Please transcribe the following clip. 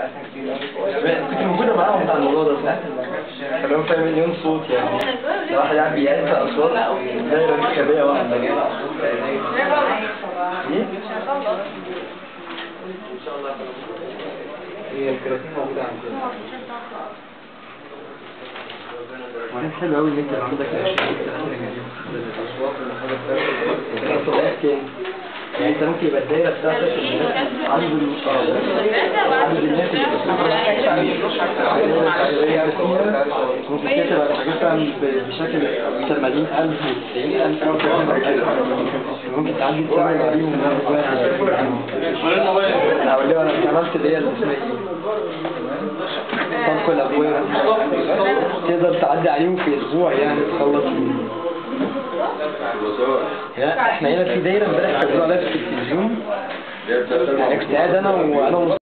كنت موجودة معاهم بتاع الموضوع ده صح؟ كلهم فيها مليون صوت يعني لو واحد قاعد بيعزف أصوات دايرة انتخابية واحدة ايه؟ هي الكراتين موجودة عندنا وبعدين حلو قوي ان انت يبقى عندك 20 30 مليون الاصوات والحاجات يعني انت ممكن يبقى الدايره بتاعتك الناس عدد ال- عدد الناس اللي بتسمع ممكن تكتب على حاجات فعلا ب- بشكل 80000 و90000 او كده ممكن تعدي تسمع عليهم من واحد او اللي هو انا عملت اللي هي اللي اسمها ايه طبق الابواب تقدر تعدي عليهم في اسبوع يعني تخلص من لا احنا هنا في دايره امبارح كانوا بيقولوا عليها في التلفزيون يعني كنت قاعد انا وانا